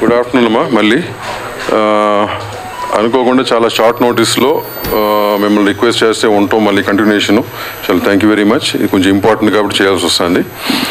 Good afternoon అమ్మా మళ్ళీ ఆ, అనుకోకుండా చాలా షార్ట్ నోటీస్లో ఆ, మిమ్మల్ని రిక్వెస్ట్ చేస్తే ఉంటాం మళ్ళీ కంటిన్యూషన్ చాలా థ్యాంక్ యూ వెరీ మచ్ ఇది కొంచెం ఇంపార్టెంట్ కాబట్టి చేయాల్సి వస్తుంది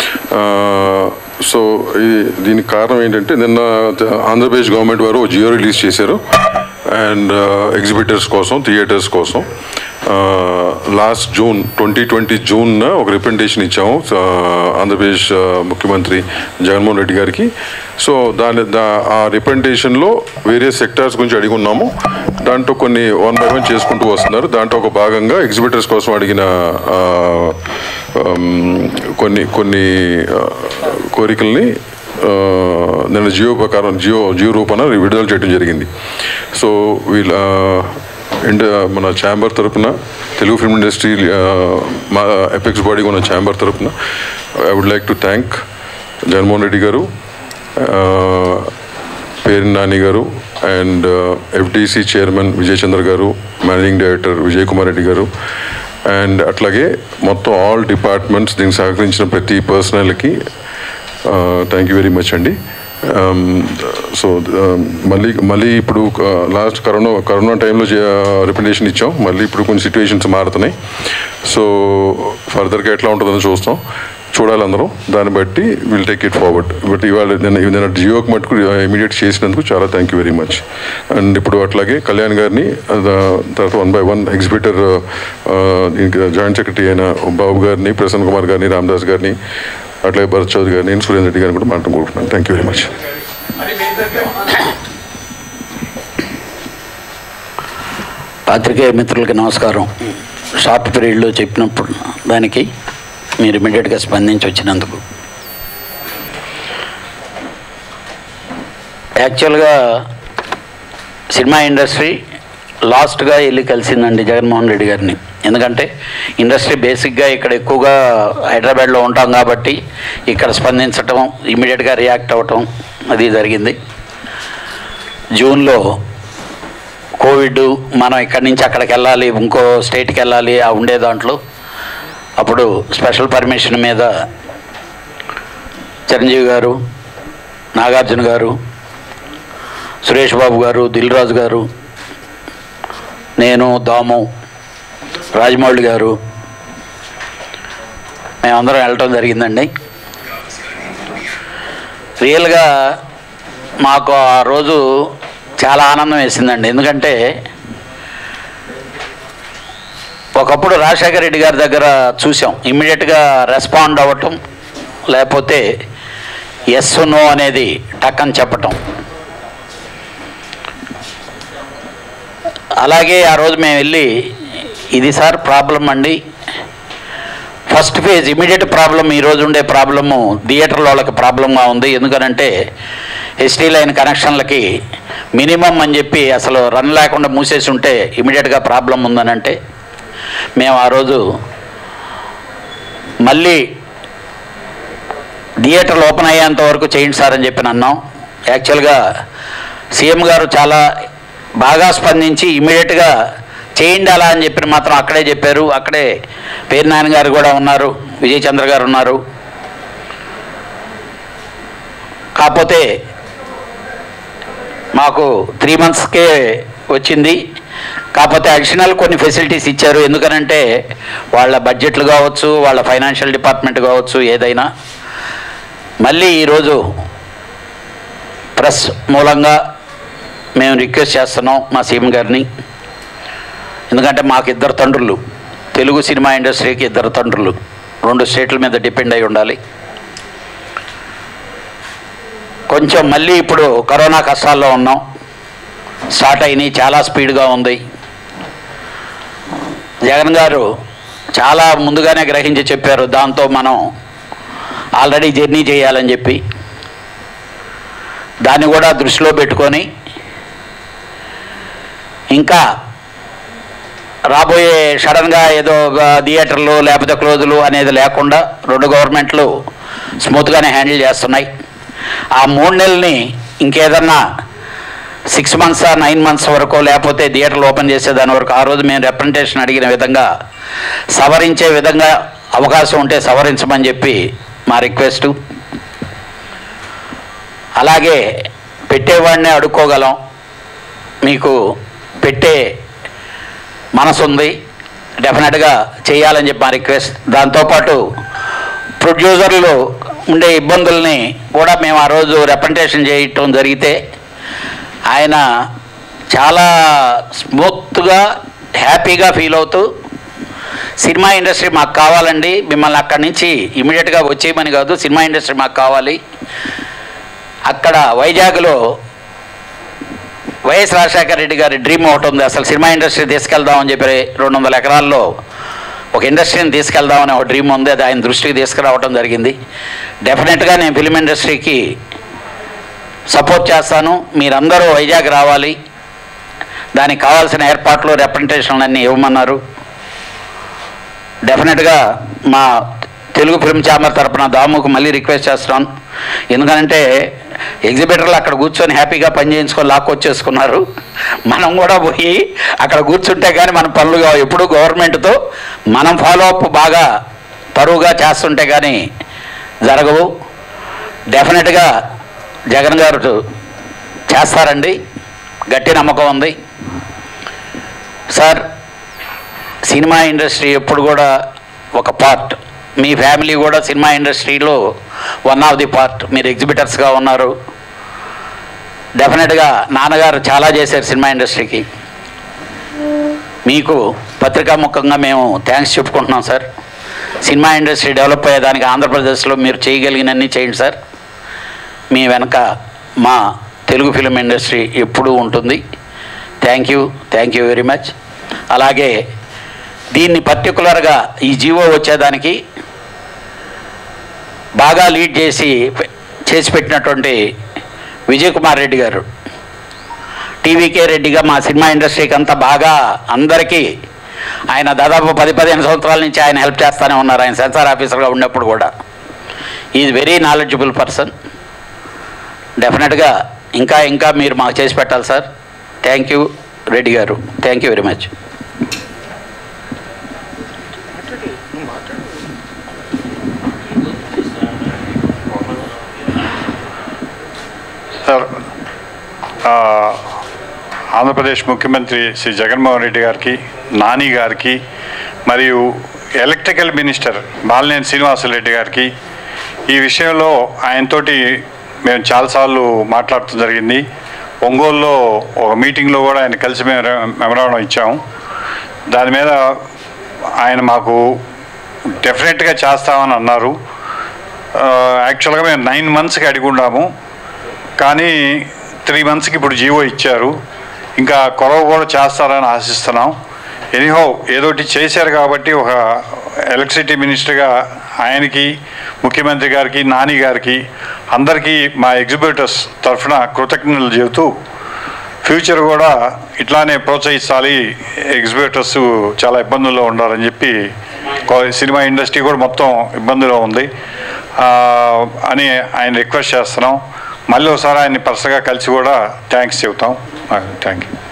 సో దీనికి కారణం ఏంటంటే నిన్న ఆంధ్రప్రదేశ్ గవర్నమెంట్ వారు జియో రిలీజ్ చేశారు అండ్ ఎగ్జిబిటర్స్ కోసం థియేటర్స్ కోసం last June twenty twenty June ఒక రిప్రజెంటేషన్ ఇచ్చాము ఆ, ఆంధ్రప్రదేశ్ ఆ, ముఖ్యమంత్రి జగన్మోహన్ రెడ్డి గారికి సో దాని దా ఆ రిప్రజెంటేషన్లో వేరే సెక్టార్స్ గురించి అడిగి ఉన్నాము దాంట్లో కొన్ని వన్ బై వన్ చేసుకుంటూ వస్తున్నారు దాంట్లో ఒక భాగంగా ఎగ్జిబిటర్స్ కోసం అడిగిన ఆ, ఆమ్, కొన్ని కొన్ని ఆ, కోరికల్ని ఆ, నిన్న జియో ప్రకారం జియో జియో రూపాన విడుదల చేయడం జరిగింది సో వీళ్ళ ఇండ మన ఛాంబర్ తరపున తెలుగు ఫిల్మ్ ఇండస్ట్రీ ఆ, మా ఎపెక్స్ బాడీ ఉన్న ఛాంబర్ తరపున I would like to thank Jaganmohan Reddy garu ఆ, పేరు Nani garu and FDC chairman Vijay Chandra garu managing director Vijay Kumar Reddy garu and అట్లాగే మొత్తం ఆల్ డిపార్ట్మెంట్స్ దీనికి సహకరించిన ప్రతి పర్సనల్కి థ్యాంక్ యూ వెరీ మచ్ అండి సో మళ్ళీ మళ్ళీ ఇప్పుడు లాస్ట్ కరోనా కరోనా టైంలో రిప్రజెంటేషన్ ఇచ్చాం మళ్ళీ ఇప్పుడు కొన్ని సిచ్యువేషన్స్ మారుతున్నాయి సో ఫర్దర్గా ఎట్లా ఉంటుందో చూస్తాం చూడాలి అందరం దాన్ని బట్టి will take it forward but ఇవాళ నేను నేను జియోకి మటుకు ఇమీడియట్ చేసినందుకు చాలా thank you very much and ఇప్పుడు అట్లాగే కళ్యాణ్ గారిని ఆ, తర్వాత వన్ బై వన్ ఎగ్జిబిటర్ దీనికి జాయింట్ సెక్రటరీ అయిన బాబు గారిని ప్రసన్న కుమార్ గారిని రామదాస్ గారిని అట్లాగే భరత్ చౌదరి గారిని నేను సురేంద్ర రెడ్డి గారిని కూడా మాట్లాడుకుంటున్నాను థ్యాంక్ యూ వెరీ మచ్ పాత్రికేయ మిత్రులకి నమస్కారం షార్ట్ పీరియడ్లో చెప్పినప్పుడు దానికి మీరు ఇమీడియట్గా స్పందించి వచ్చినందుకు యాక్చువల్గా సినిమా ఇండస్ట్రీ లాస్ట్గా వెళ్ళి కలిసిందండి జగన్మోహన్ రెడ్డి గారిని ఎందుకంటే ఇండస్ట్రీ బేసిక్గా ఇక్కడ ఎక్కువగా హైదరాబాద్లో ఉంటాం కాబట్టి ఇక్కడ స్పందించటం ఇమీడియట్గా రియాక్ట్ అవ్వటం అది జరిగింది జూన్లో కోవిడ్ మనం ఇక్కడి నుంచి అక్కడికి వెళ్ళాలి ఇంకో స్టేట్కి వెళ్ళాలి ఆ ఉండే దాంట్లో అప్పుడు స్పెషల్ పర్మిషన్ మీద చిరంజీవి గారు నాగార్జున గారు సురేష్ బాబు గారు దిల్ రాజు గారు నేను దాము రాజమౌళి గారు మేమందరం వెళ్ళటం జరిగిందండి రియల్గా మాకు ఆ రోజు చాలా ఆనందం వేసిందండి ఎందుకంటే ఒకప్పుడు రాజశేఖర రెడ్డి గారి దగ్గర చూసాం ఇమ్మీడియట్గా రెస్పాండ్ అవ్వటం లేకపోతే ఎస్ నో అనేది టక్కని చెప్పటం అలాగే ఆ రోజు మేము వెళ్ళి ఇది సార్ ప్రాబ్లం అండి ఫస్ట్ ఫేజ్ ఇమీడియట్ ప్రాబ్లం ఈరోజు ఉండే ప్రాబ్లము థియేటర్ల వాళ్ళకి ప్రాబ్లంగా ఉంది ఎందుకనంటే ఎస్టీ లైన్ కనెక్షన్లకి మినిమం అని చెప్పి అసలు రన్ లేకుండా మూసేసి ఉంటే ఇమీడియట్గా ప్రాబ్లం ఉందని అంటే మేము ఆ రోజు మళ్ళీ థియేటర్లు ఓపెన్ అయ్యేంత వరకు చేయండి సార్ అని చెప్పి అన్నాం యాక్చువల్గా సీఎం గారు చాలా బాగా స్పందించి ఇమీడియట్గా చేయండి అలా అని చెప్పి మాత్రం అక్కడే చెప్పారు అక్కడే పేరు నాయన గారు కూడా ఉన్నారు విజయ్ చంద్ర గారు ఉన్నారు కాకపోతే మాకు త్రీ మంత్స్కే వచ్చింది కాకపోతే అడిషనల్ కొన్ని ఫెసిలిటీస్ ఇచ్చారు ఎందుకనంటే వాళ్ళ బడ్జెట్లు కావచ్చు వాళ్ళ ఫైనాన్షియల్ డిపార్ట్మెంట్ కావచ్చు ఏదైనా మళ్ళీ ఈరోజు ప్రెస్ మూలంగా మేము రిక్వెస్ట్ చేస్తున్నాం మా సీఎం గారిని ఎందుకంటే మాకు ఇద్దరు తండ్రులు తెలుగు సినిమా ఇండస్ట్రీకి ఇద్దరు తండ్రులు రెండు స్టేట్ల మీద డిపెండ్ అయి ఉండాలి కొంచెం మళ్ళీ ఇప్పుడు కరోనా కష్టాల్లో ఉన్నాం స్టార్ట్ అయినాయి చాలా స్పీడ్గా ఉంది జగన్ గారు చాలా ముందుగానే గ్రహించి చెప్పారు దాంతో మనం ఆల్రెడీ జర్నీ చేయాలని చెప్పి దాన్ని కూడా దృష్టిలో పెట్టుకొని ఇంకా రాబోయే సడన్గా ఏదో గ- థియేటర్లు లేకపోతే క్లోజులు అనేది లేకుండా రెండు గవర్నమెంట్లు స్మూత్గానే హ్యాండిల్ చేస్తున్నాయి ఆ మూడు నెలల్ని ఇంకేదన్నా సిక్స్ మంత్స్ నైన్ మంత్స్ వరకు లేకపోతే థియేటర్లు ఓపెన్ చేసే దాని వరకు ఆ రోజు మేము రిప్రజెంటేషన్ అడిగిన విధంగా సవరించే విధంగా అవకాశం ఉంటే సవరించమని చెప్పి మా రిక్వెస్టు అలాగే పెట్టేవాడినే అడుక్కోగలం మీకు పెట్టే మనసు ఉంది డెఫినెట్గా చేయాలని చెప్పి మా రిక్వెస్ట్ దాంతోపాటు ప్రొడ్యూసర్లు ఉండే ఇబ్బందుల్ని కూడా మేము ఆ రోజు రిప్రజెంటేషన్ చేయటం జరిగితే ఆయన చాలా స్మూత్గా హ్యాపీగా ఫీల్ అవుతూ సినిమా ఇండస్ట్రీ మాకు కావాలండి మిమ్మల్ని అక్కడి నుంచి ఇమీడియట్గా వచ్చేయమని కాదు సినిమా ఇండస్ట్రీ మాకు కావాలి అక్కడ వైజాగ్లో వైఎస్ రాజశేఖర రెడ్డి గారి డ్రీమ్ ఒకటి ఉంది అసలు సినిమా ఇండస్ట్రీ తీసుకెళ్దామని చెప్పి రెండు వందల ఎకరాల్లో ఒక ఇండస్ట్రీని తీసుకెళ్దామని ఒక డ్రీమ్ ఉంది అది ఆయన దృష్టికి తీసుకురావడం జరిగింది డెఫినెట్గా నేను ఫిలిం ఇండస్ట్రీకి సపోర్ట్ చేస్తాను మీరందరూ వైజాగ్ రావాలి దానికి కావాల్సిన ఏర్పాట్లు రిప్రజెంటేషన్లు అన్నీ ఇవ్వమన్నారు డెఫినెట్గా మా తెలుగు ఫిల్మ్ ఛాంబర్ తరపున దాముకు మళ్ళీ రిక్వెస్ట్ చేస్తున్నాను ఎందుకంటే ఎగ్జిబిటర్లు అక్కడ కూర్చొని హ్యాపీగా పని చేయించుకొని లాక్కొచ్చేసుకున్నారు మనం కూడా పోయి అక్కడ కూర్చుంటే కానీ మన పనులు కావు. ఎప్పుడు గవర్నమెంట్తో మనం ఫాలో అప్ బాగా తరువుగా చేస్తుంటే కానీ జరగవు డెఫినెట్గా జగన్ గారు చేస్తారండి గట్టి నమ్మకం ఉంది సార్ సినిమా ఇండస్ట్రీ ఎప్పుడు కూడా ఒక పార్ట్ మీ ఫ్యామిలీ కూడా సినిమా ఇండస్ట్రీలో వన్ ఆఫ్ ది పార్ట్ మీరు ఎగ్జిబిటర్స్గా ఉన్నారు డెఫినెట్గా నాన్నగారు చాలా చేశారు సినిమా ఇండస్ట్రీకి మీకు పత్రికాముఖంగా మేము థ్యాంక్స్ చెప్పుకుంటున్నాం సార్ సినిమా ఇండస్ట్రీ డెవలప్ అయ్యేదానికి ఆంధ్రప్రదేశ్లో మీరు చేయగలిగినన్ని చేయండి సార్ మీ వెనక మా తెలుగు ఫిలిం ఇండస్ట్రీ ఎప్పుడూ ఉంటుంది thank you thank you very much అలాగే దీన్ని పర్టికులర్గా ఈ జీవో వచ్చేదానికి బాగా లీడ్ చేసి చేసి పెట్టినటువంటి విజయ్ కుమార్ రెడ్డి గారు టీవీకే రెడ్డిగా మా సినిమా ఇండస్ట్రీకి అంతా బాగా అందరికీ ఆయన దాదాపు పది పదిహేను సంవత్సరాల నుంచి ఆయన హెల్ప్ చేస్తూనే ఉన్నారు ఆయన సెన్సార్ ఆఫీసర్గా ఉన్నప్పుడు కూడా ఈజ్ వెరీ నాలెడ్జబుల్ పర్సన్ డెఫినెట్గా ఇంకా ఇంకా మీరు మాకు చేసి పెట్టాలి sir thank you Reddy garu thank you very much sir ఆ, ఆంధ్రప్రదేశ్ ముఖ్యమంత్రి శ్రీ జగన్మోహన్ రెడ్డి గారికి నాని గారికి మరియు ఎలక్ట్రికల్ మినిస్టర్ బాలినేని శ్రీనివాసరెడ్డి గారికి ఈ విషయంలో ఆయనతోటి మేము చాలాసార్లు మాట్లాడటం జరిగింది ఒంగోలులో ఒక మీటింగ్లో కూడా ఆయన కలిసి మేము మెమరాండం ఇచ్చాము దాని మీద ఆయన మాకు డెఫినెట్గా చేస్తామని అన్నారు ఆ, యాక్చువల్గా మేము నైన్ మంత్స్కి అడిగి ఉన్నాము కానీ త్రీ మంత్స్కి ఇప్పుడు జీవో ఇచ్చారు ఇంకా కొరవ కూడా చేస్తారని ఆశిస్తున్నాం ఎనీహో ఏదోటి చేశారు కాబట్టి ఒక ఎలక్ట్రిసిటీ మినిస్టర్గా ఆయనకి ముఖ్యమంత్రి గారికి నాని గారికి అందరికీ మా ఎగ్జిబిటర్స్ తరఫున కృతజ్ఞతలు చెబుతూ ఫ్యూచర్ కూడా ఇట్లానే ప్రోత్సహించాలి ఎగ్జిబిటర్స్ చాలా ఇబ్బందుల్లో ఉండాలని చెప్పి కో- సినిమా ఇండస్ట్రీ కూడా మొత్తం ఇబ్బందిలో ఉంది ఆ, అని ఆయన రిక్వెస్ట్ చేస్తున్నాం మళ్ళీ ఒకసారి ఆయన్ని పర్సనల్గా కలిసి కూడా థ్యాంక్స్ చెబుతాం థ్యాంక్ యూ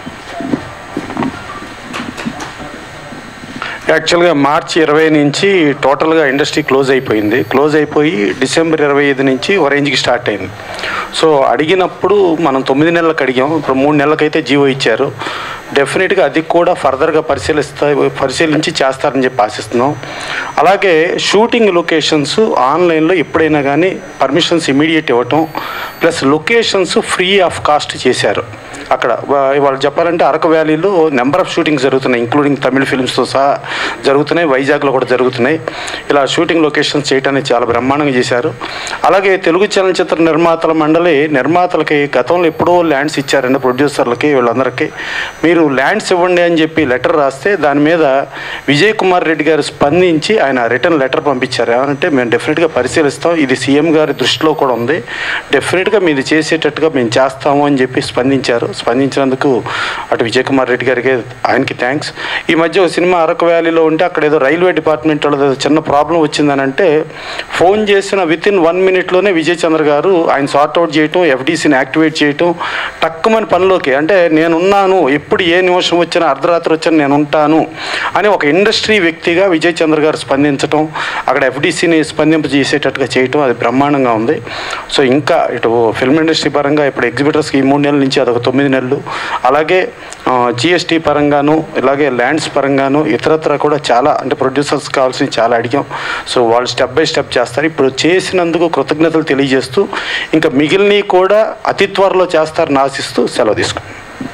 యాక్చువల్గా మార్చి ఇరవై నుంచి టోటల్గా ఇండస్ట్రీ క్లోజ్ అయిపోయింది క్లోజ్ అయిపోయి డిసెంబర్ ఇరవై ఐదు నుంచి ఒక రేంజ్కి స్టార్ట్ అయింది సో అడిగినప్పుడు మనం తొమ్మిది నెలలకు అడిగాం ఇప్పుడు మూడు నెలలకైతే జీవో ఇచ్చారు డెఫినెట్గా అది కూడా ఫర్దర్గా పరిశీలిస్తా పరిశీలించి చేస్తారని చెప్పి ఆశిస్తున్నాం అలాగే షూటింగ్ లొకేషన్స్ ఆన్లైన్లో ఎప్పుడైనా కానీ పర్మిషన్స్ ఇమీడియట్ ఇవ్వటం plus locations free of cost చేశారు అక్కడ వా- వాళ్ళు చెప్పాలంటే అరకు వ్యాలీలో నెంబర్ ఆఫ్ షూటింగ్స్ జరుగుతున్నాయి ఇంక్లూడింగ్ తమిళ ఫిల్మ్స్తో సహా జరుగుతున్నాయి వైజాగ్లో కూడా జరుగుతున్నాయి ఇలా షూటింగ్ లొకేషన్స్ చేయడానికి చాలా బ్రహ్మాండంగా చేశారు అలాగే తెలుగు చలనచిత్ర నిర్మాతల మండలి నిర్మాతలకి గతంలో ఎప్పుడో ల్యాండ్స్ ఇచ్చారండి ప్రొడ్యూసర్లకి వీళ్ళందరికీ మీరు ల్యాండ్స్ ఇవ్వండి అని చెప్పి లెటర్ రాస్తే దాని మీద విజయ్ కుమార్ రెడ్డి గారు స్పందించి ఆయన రిటర్న్ లెటర్ పంపించారు ఏమంటే మేము డెఫినెట్గా పరిశీలిస్తాం ఇది సీఎం గారి దృష్టిలో కూడా ఉంది డెఫినెట్గా మీది చేసేటట్టుగా మేము చేస్తాము అని చెప్పి స్పందించారు స్పందించినందుకు అటు విజయ్ కుమార్ రెడ్డి గారికి ఆయనకి థ్యాంక్స్ ఈ మధ్య ఒక సినిమా అరకు వ్యాలీలో ఉంటే అక్కడ ఏదో రైల్వే డిపార్ట్మెంట్ వాళ్ళది ఏదో చిన్న ప్రాబ్లం వచ్చిందని అంటే ఫోన్ చేసిన విత్ ఇన్ వన్ మినిట్లోనే విజయ్ చంద్ర గారు ఆయన సార్ట్అవుట్ చేయటం ఎఫ్డీసీని యాక్టివేట్ చేయటం టక్కుమని పనిలోకి అంటే నేనున్నాను ఎప్పుడు ఏ నిమిషం వచ్చినా అర్ధరాత్రి వచ్చినా నేను ఉంటాను అని ఒక ఇండస్ట్రీ వ్యక్తిగా విజయ్ చంద్ర గారు స్పందించడం అక్కడ ఎఫ్డీసీని స్పందింపజేసేటట్టుగా చేయటం అది బ్రహ్మాండంగా ఉంది సో ఇంకా ఇటు ఫిల్మ్ ఇండస్ట్రీ పరంగా ఇప్పుడు ఎగ్జిబిటర్స్కి ఈ మూడు నెలల నుంచి అదొక తొమ్మిది నెలలు అలాగే జిఎస్టీ పరంగాను ఇలాగే ల్యాండ్స్ పరంగాను ఇతరత్ర కూడా చాలా అంటే ప్రొడ్యూసర్స్ కావాల్సినవి చాలా అడిగాం సో వాళ్ళు స్టెప్ బై స్టెప్ చేస్తారు ఇప్పుడు చేసినందుకు కృతజ్ఞతలు తెలియజేస్తూ ఇంకా మిగిలినవి కూడా అతి త్వరలో చేస్తారని ఆశిస్తూ సెలవు తీసుకుంటాం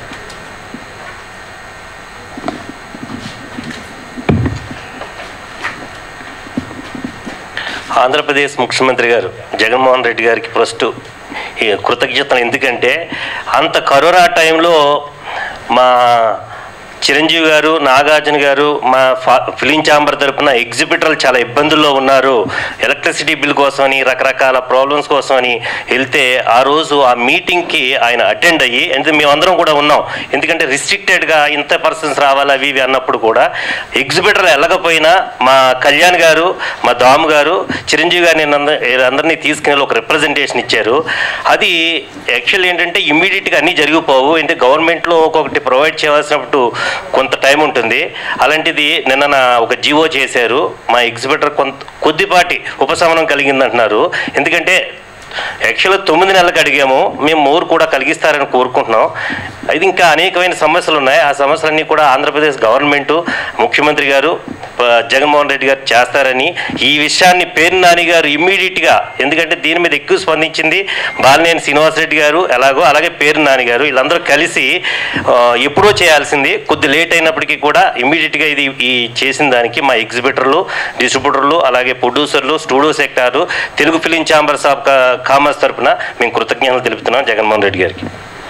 ఆంధ్రప్రదేశ్ ముఖ్యమంత్రి గారు జగన్మోహన్ రెడ్డి గారికి ఫస్ట్ ఈ కృతజ్ఞతలు ఎందుకంటే అంత కరోనా టైంలో మా చిరంజీవి గారు నాగార్జున గారు మా ఫా- ఫిలిం ఛాంబర్ తరపున ఎగ్జిబిటర్లు చాలా ఇబ్బందుల్లో ఉన్నారు ఎలక్ట్రిసిటీ బిల్ కోసమని రకరకాల ప్రాబ్లమ్స్ కోసమని వెళ్తే ఆ రోజు ఆ మీటింగ్కి ఆయన అటెండ్ అయ్యి ఎందుకంటే మేమందరం కూడా ఉన్నాం ఎందుకంటే రిస్ట్రిక్టెడ్గా ఇంత పర్సన్స్ రావాలి అవి ఇవి అన్నప్పుడు కూడా ఎగ్జిబిటర్ వెళ్ళకపోయినా మా కళ్యాణ్ గారు మా దాము గారు చిరంజీవి గారిని నంద- అందరినీ తీసుకుని ఒక రిప్రజెంటేషన్ ఇచ్చారు అది యాక్చువల్ ఏంటంటే ఇమ్మీడియట్గా అన్నీ జరిగిపోవు అంటే గవర్నమెంట్లో ఒక్కొక్కటి ప్రొవైడ్ చేయాల్సినప్పుడు కొంత టైం ఉంటుంది అలాంటిది నిన్న నా ఒక జీవో చేశారు మా ఎగ్జిబిటర్ కొంత కొద్దిపాటి ఉపశమనం కలిగిందంటున్నారు ఎందుకంటే యాక్చువల్గా తొమ్మిది నెలలకు అడిగాము మేము ఊరు కూడా కలిగిస్తారని కోరుకుంటున్నాం ఇది ఇంకా అనేకమైన సమస్యలు ఉన్నాయి ఆ సమస్యలన్నీ కూడా ఆంధ్రప్రదేశ్ గవర్నమెంట్ ముఖ్యమంత్రి గారు ప- జగన్మోహన్ రెడ్డి గారు చేస్తారని ఈ విషయాన్ని పేరు నాని గారు ఇమ్మీడియట్గా ఎందుకంటే దీని మీద ఎక్కువ స్పందించింది బాలినేని శ్రీనివాసరెడ్డి గారు ఎలాగో అలాగే పేరు నాని గారు వీళ్ళందరూ కలిసి ఆ, ఎప్పుడో చేయాల్సింది కొద్ది లేట్ అయినప్పటికీ కూడా ఇమ్మీడియట్గా ఇది ఈ చేసిన దానికి మా ఎగ్జిబిటర్లు డిస్ట్రిబ్యూటర్లు అలాగే ప్రొడ్యూసర్లు studio sector Telugu film chambers of కా- కామర్స్ తరపున మేము కృతజ్ఞతలు తెలుపుతున్నాం జగన్మోహన్ రెడ్డి గారికి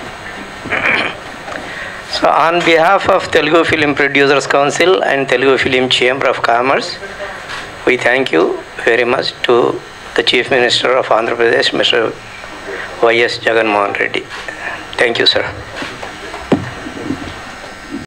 So on behalf of Telugu Film Producers Council and Telugu Film Chamber of Commerce, we thank you very much to the Chief Minister of Andhra Pradesh, Mr. Y.S. Jagan Mohan Reddy. Thank you, sir.